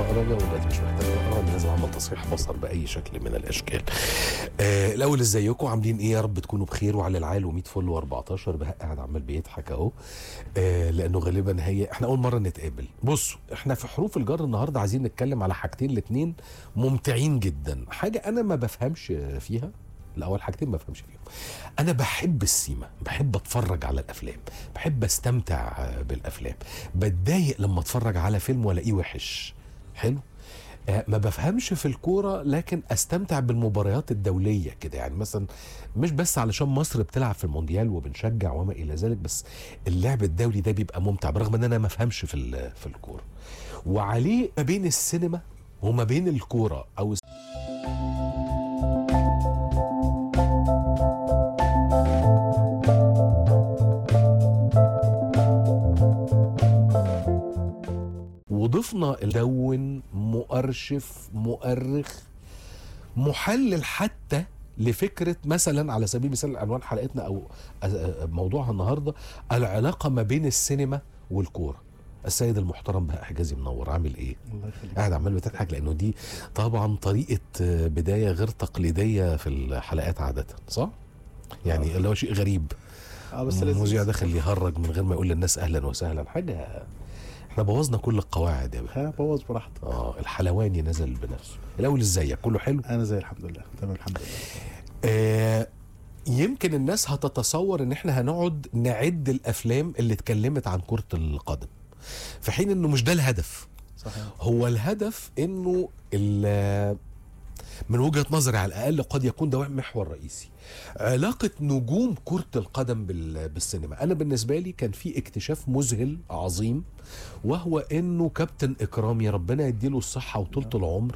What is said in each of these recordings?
اقرا ودلوقتي مش محتاج اقرا أنا لازم اعمل تصحيح بصر باي شكل من الاشكال. آه الاول ازيكم عاملين ايه يا رب تكونوا بخير وعلى العال و100 فل و14 بهاء قاعد عمال بيضحك اهو آه لانه غالبا هي احنا اول مره نتقابل. بصوا احنا في حروف الجر النهارده عايزين نتكلم على حاجتين الاثنين ممتعين جدا، حاجه انا ما بفهمش فيها الاول حاجتين ما بفهمش فيهم انا بحب السيما بحب اتفرج على الافلام بحب استمتع بالافلام بتضايق لما اتفرج على فيلم والاقيه وحش حلو آه، ما بفهمش في الكوره لكن استمتع بالمباريات الدوليه كده يعني مثلا مش بس علشان مصر بتلعب في المونديال وبنشجع وما الى ذلك بس اللعب الدولي ده بيبقى ممتع برغم ان انا ما بفهمش في ال- في الكوره وعليه ما بين السينما وما بين الكوره او وضفنا دون مؤرشف مؤرخ محلل حتى لفكره مثلا على سبيل المثال عنوان حلقتنا او أ- أ- موضوعها النهارده العلاقه ما بين السينما والكوره السيد المحترم بهاء حجازي منور عامل ايه؟ الله يخليك قاعد عمال بتضحك لانه دي طبعا طريقه بدايه غير تقليديه في الحلقات عاده صح؟ يعني اللي هو شيء غريب اه بس المذيع لازم داخل يهرج من غير ما يقول للناس اهلا وسهلا حاجه احنا بوظنا كل القواعد يا باشا ها بوظ براحتك اه الحلواني نزل بنفسه الاول ازيك كله حلو انا زي الحمد لله تمام الحمد لله آه يمكن الناس هتتصور ان احنا هنقعد نعد الافلام اللي اتكلمت عن كرة القدم في حين انه مش ده الهدف صحيح هو الهدف انه ال- من وجهة نظري على الاقل قد يكون ده محور رئيسي علاقة نجوم كرة القدم بال- بالسينما انا بالنسبة لي كان في اكتشاف مذهل عظيم وهو انه كابتن اكرامي ربنا يديله الصحة وطولة العمر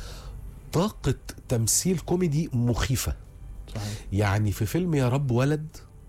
طاقة تمثيل كوميدي مخيفة صحيح يعني في فيلم يا رب ولد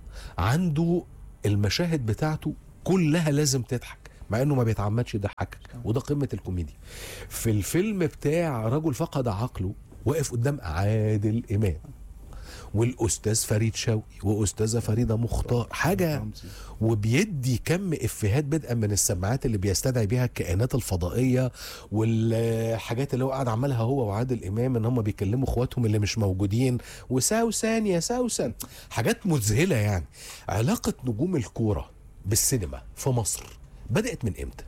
عنده المشاهد بتاعته كلها لازم تضحك مع انه ما بيتعمدش يضحكك وده قمه الكوميديا في الفيلم بتاع رجل فقد عقله واقف قدام عادل امام والاستاذ فريد شوقي واستاذه فريده مختار حاجه رمزي. وبيدي كم افيهات بدءا من السماعات اللي بيستدعي بيها الكائنات الفضائيه والحاجات اللي هو قاعد عملها هو وعادل امام ان هم بيكلموا اخواتهم اللي مش موجودين وسوسن يا سوسن حاجات مذهله يعني علاقه نجوم الكوره بالسينما في مصر بدات من امتى؟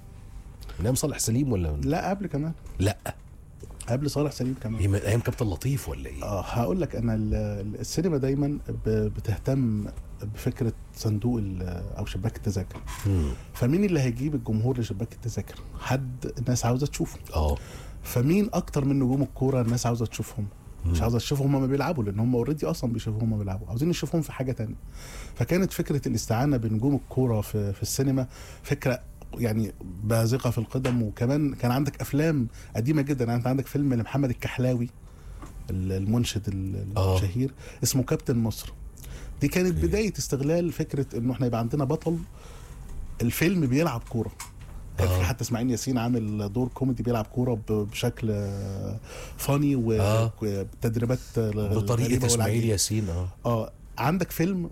من ايام صالح سليم ولا من... لا قبل كمان لا قبل صالح سليم كمان هي من ايام كابتن لطيف ولا ايه؟ اه هقول لك انا ال- ال- السينما دايما ب- بتهتم بفكره صندوق ال- او شباك التذاكر مم. فمين اللي هيجيب الجمهور لشباك التذاكر حد الناس عاوزه تشوفه اه فمين اكتر من نجوم الكوره الناس عاوزه تشوفهم مش عاوزه تشوفهم هما بيلعبوا لان هم اوريدي اصلا بيشوفوا هما بيلعبوا عاوزين يشوفوهم في حاجه تانية فكانت فكره الاستعانه بنجوم الكوره في, في السينما فكره يعني بازغه في القدم وكمان كان عندك افلام قديمه جدا يعني انت عندك فيلم لمحمد الكحلاوي ال- المنشد ال- آه. الشهير اسمه كابتن مصر دي كانت أوكي. بدايه استغلال فكره انه احنا يبقى عندنا بطل الفيلم بيلعب كوره كان آه. في حتى اسماعيل ياسين عامل دور كوميدي بيلعب كوره ب- بشكل آه، فاني آه. وتدريبات بطريقه اسماعيل ياسين اه اه عندك فيلم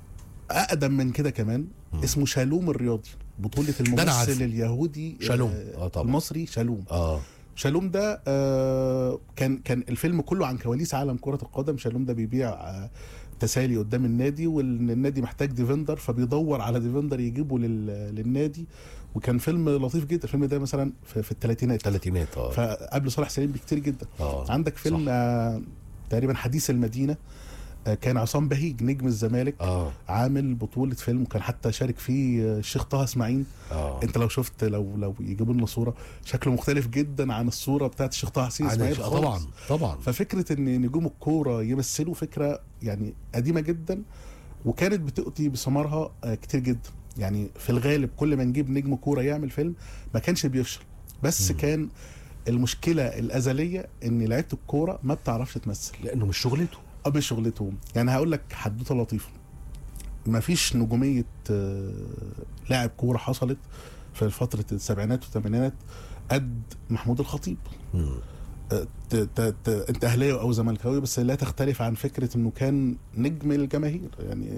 اقدم من كده كمان مم. اسمه شالوم الرياضي بطولة أنا الممثل عارفه. اليهودي شالوم. آه، آه، طبعا. المصري شالوم اه شالوم ده آه، كان كان الفيلم كله عن كواليس عالم كرة القدم شالوم ده بيبيع آه، تسالي قدام النادي والنادي محتاج ديفندر فبيدور على ديفندر يجيبه لل- للنادي وكان فيلم لطيف جدا الفيلم ده مثلا في, في الثلاثينات الثلاثينات اه فقبل صالح سليم بكتير جدا اه عندك فيلم صح. آه تقريبا حديث المدينه آه كان عصام بهيج نجم الزمالك اه عامل بطوله فيلم وكان حتى شارك فيه آه، الشيخ طه اسماعيل اه انت لو شفت لو لو يجيبوا لنا صوره شكله مختلف جدا عن الصوره بتاعت الشيخ طه حسين عن اسماعيل الش- خالص. طبعا طبعا ففكره ان نجوم الكوره يمثلوا فكره يعني قديمه جدا وكانت بتؤتي بثمارها آه، كتير جدا يعني في الغالب كل ما نجيب نجم كوره يعمل فيلم ما كانش بيفشل بس مم. كان المشكله الازليه ان لعيبه الكوره ما بتعرفش تمثل لانه مش شغلته اه مش شغلتهم يعني هقول لك حدوته لطيفه ما فيش نجوميه آه، لاعب كوره حصلت في فتره السبعينات والثمانينات قد محمود الخطيب مم. ت- ت- ت- انت اهلاوي او زملكاوي بس لا تختلف عن فكره انه كان نجم الجماهير يعني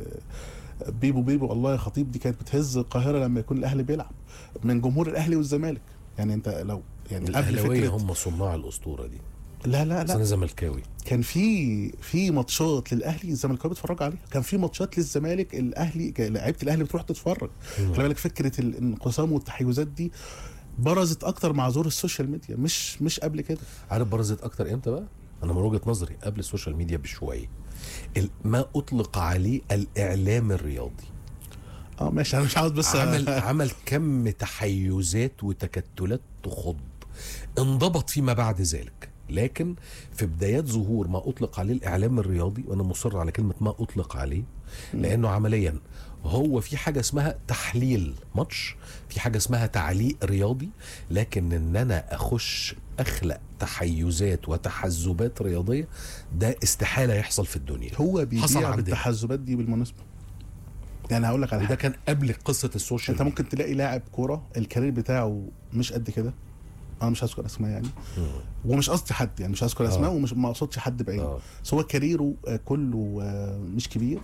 آه، بيبو بيبو الله يا خطيب دي كانت بتهز القاهره لما يكون الاهلي بيلعب من جمهور الاهلي والزمالك يعني انت لو يعني قبل الاهلاويه فكره هم صناع الاسطوره دي لا لا بس لا انا زملكاوي كان في في ماتشات للاهلي الزمالكاويه بيتفرجوا عليها كان في ماتشات للزمالك الاهلي لعيبه الاهلي بتروح تتفرج مم. خلي بالك فكره الانقسام والتحيزات دي برزت اكتر مع ظهور السوشيال ميديا مش مش قبل كده عارف برزت اكتر امتى بقى انا من وجهه نظري قبل السوشيال ميديا بشويه ال- ما اطلق عليه الاعلام الرياضي اه ماشي انا مش عاوز بس عمل عمل كم تحيزات وتكتلات تخض انضبط فيما بعد ذلك لكن في بدايات ظهور ما اطلق عليه الاعلام الرياضي وانا مصر على كلمه ما اطلق عليه لانه عمليا هو في حاجه اسمها تحليل ماتش في حاجه اسمها تعليق رياضي لكن ان انا اخش اخلق تحيزات وتحزبات رياضيه ده استحاله يحصل في الدنيا هو حصل بيبيع عندنا. بالتحزبات دي بالمناسبه يعني هقول لك على وده حاجه كان قبل قصه السوشيال انت ممكن تلاقي لاعب كوره الكارير بتاعه مش قد كده انا مش هذكر اسماء يعني مم. ومش قصدي حد يعني مش هذكر آه. اسماء ومش ما اقصدش حد بعيد آه. بس هو كاريره آه، كله آه، مش كبير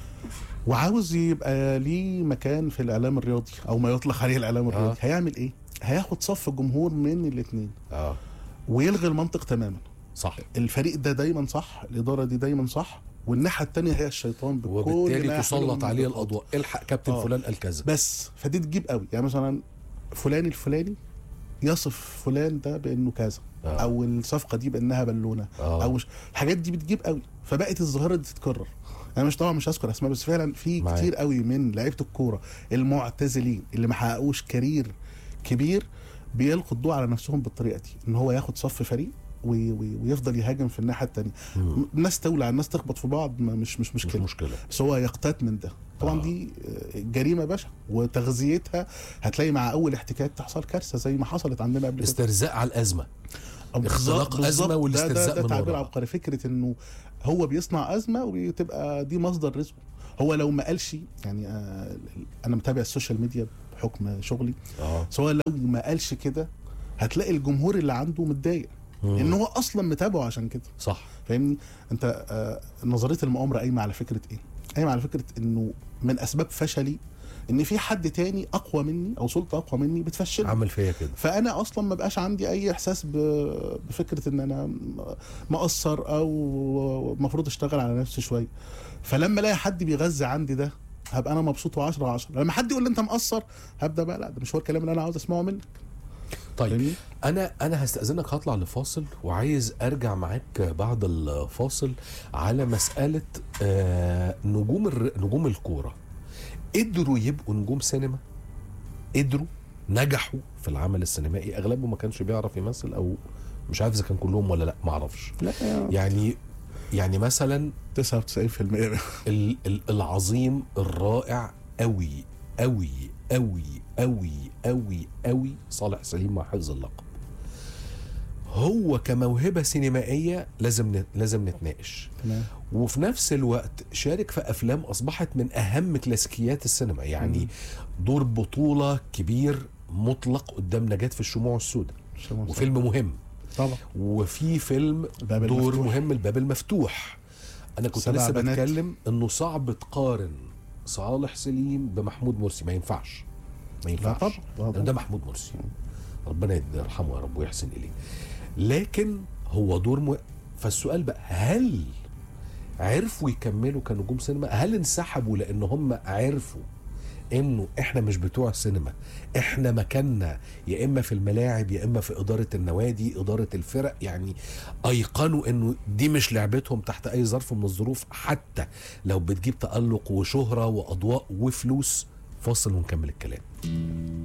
وعاوز يبقى ليه مكان في الاعلام الرياضي او ما يطلق عليه الاعلام الرياضي آه. هيعمل ايه هياخد صف الجمهور من الاثنين اه ويلغي المنطق تماما صح الفريق ده دايما صح الاداره دي دايما صح والناحيه الثانيه هي الشيطان بكل وبالتالي ما تسلط يحمله من عليه مضادات. الاضواء الحق كابتن آه. فلان قال كذا بس فدي تجيب قوي يعني مثلا فلان الفلاني يصف فلان ده بانه كذا آه. او الصفقه دي بانها بالونه آه. او مش الحاجات دي بتجيب قوي فبقت الظاهره دي تتكرر انا مش طبعا مش هذكر اسماء بس فعلا في معاك. كتير قوي من لعيبه الكوره المعتزلين اللي ما حققوش كارير كبير بيلقوا الضوء على نفسهم بالطريقه دي ان هو ياخد صف فريق وي- وي- ويفضل يهاجم في الناحيه الثانيه مم. الناس تولع على الناس تخبط في بعض ما- مش مش مش مشكله مشكله بس هو يقتات من ده طبعا آه. دي آه، جريمه باشا وتغذيتها هتلاقي مع اول احتكاك تحصل كارثه زي ما حصلت عندنا قبل كده استرزاق على الازمه أو اختلاق بالظبط- أزمة بالظبط. والاسترزاق ده ده, من ده تعبير وراها. عبقري فكره انه هو بيصنع ازمه وبتبقى دي مصدر رزقه هو لو ما قالش يعني آه انا متابع السوشيال ميديا بحكم شغلي اه بس هو لو ما قالش كده هتلاقي الجمهور اللي عنده متضايق مم. ان هو اصلا متابعه عشان كده صح فاهمني انت آه نظريه المؤامره قايمه على فكره ايه قايمه على فكره انه من اسباب فشلي ان في حد تاني اقوى مني او سلطه اقوى مني بتفشل عمل فيا كده فانا اصلا ما بقاش عندي اي احساس ب- بفكره ان انا مقصر او المفروض اشتغل على نفسي شويه فلما الاقي حد بيغذي عندي ده هبقى انا مبسوط و10 على 10 لما حد يقول لي انت مقصر هبدا بقى لا ده مش هو الكلام اللي انا عاوز اسمعه منك طيب فاهمني انا انا هستاذنك هطلع لفاصل وعايز ارجع معاك بعد الفاصل على مساله آه نجوم الر... نجوم الكوره قدروا يبقوا نجوم سينما قدروا نجحوا في العمل السينمائي اغلبهم ما كانش بيعرف يمثل او مش عارف اذا كان كلهم ولا لا ما اعرفش لا يعني يعني مثلا 99% ال- ال- العظيم الرائع قوي قوي قوي قوي قوي قوي صالح سليم مع حفظ اللقب هو كموهبه سينمائيه لازم ن- لازم نتناقش تمام وفي نفس الوقت شارك في افلام اصبحت من اهم كلاسيكيات السينما يعني دور بطوله كبير مطلق قدام نجاة في الشموع السوداء وفيلم مهم طبعا وفي فيلم الباب دور المفتوح. مهم الباب المفتوح انا كنت سبع لسه بنات. بتكلم انه صعب تقارن صالح سليم بمحمود مرسي ما ينفعش ما ينفعش طبعا. لا لأن طبعا. ده محمود مرسي ربنا يرحمه يا رب ويحسن اليه لكن هو دور م... فالسؤال بقى هل عرفوا يكملوا كنجوم سينما هل انسحبوا لان هم عرفوا انه احنا مش بتوع السينما احنا مكاننا يا اما في الملاعب يا اما في اداره النوادي اداره الفرق يعني ايقنوا انه دي مش لعبتهم تحت اي ظرف من الظروف حتى لو بتجيب تالق وشهره واضواء وفلوس فاصل ونكمل الكلام